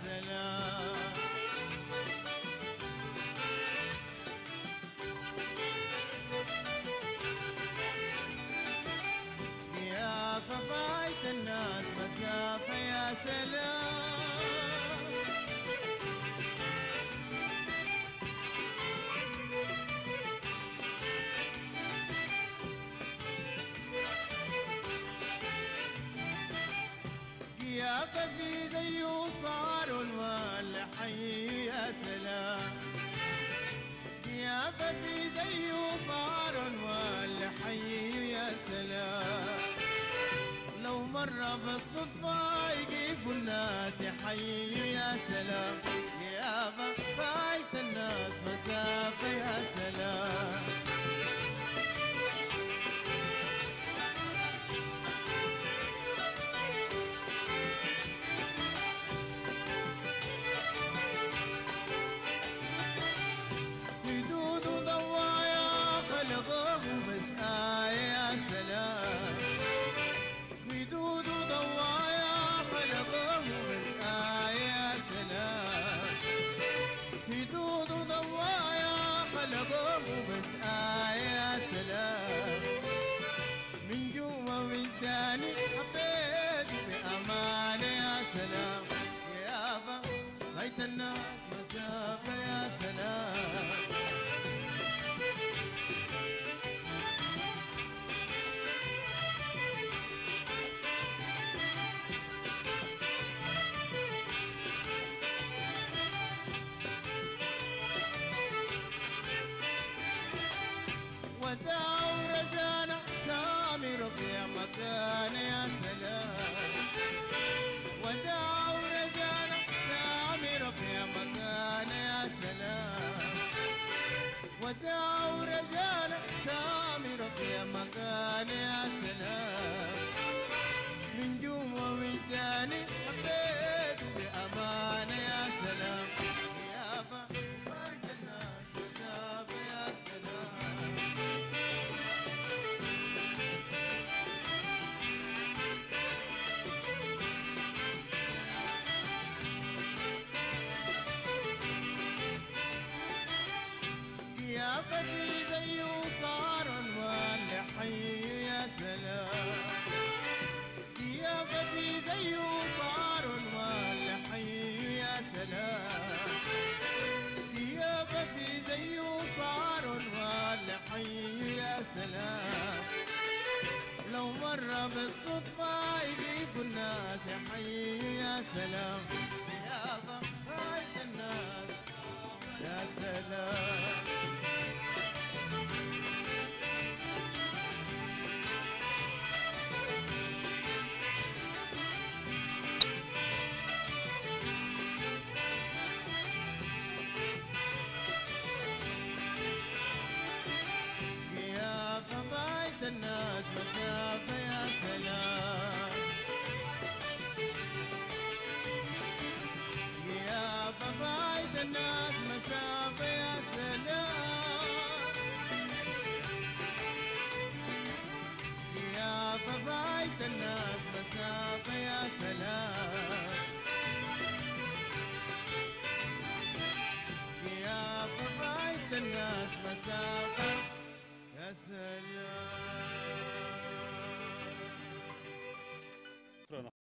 سلام يا فبايت الناس مسافة يا سلام قيافة في زيه صار والوال حي يا سلام قيافة في زيه صار والوال حي يا سلام لو مر بالصدفة يجيب الناس يحيي يا سلام قيافة فايت الناس مسافة يا سلام حدود ضوايا خلقه بس آية يا سلام حدود ضوايا خلقه بس آية يا سلام حدود ضوايا خلقه بس آية يا سلام من جوا وجداني حبيت بأمانة يا سلام يابا هيت الناس مسافة يا سلام وداع ورزانا سامي رفيع مكان يا سلام وداع ورزانا سامي رفيع مكان يا سلام وداع ورزانا سامي رفيع مكان يا سلام من جوا وجداني حبيت بأمانة يا سلام يابا فرق الناس مسافة يا سلام يا بدي زيه صار واللي حي يا سلام يا بدي زيه صار واللي حي يا سلام يا بدي زيه صار واللي حي يا سلام لو مر بالصدفة يجيب الناس حي يا سلام يا فهايت الناس يا سلام يا فبايت الناس مسافة يا سلام يا فبايت الناس مسافة يا سلام يا فبايت الناس مسافة يا سلام يا فبايت الناس مسافة يا سلام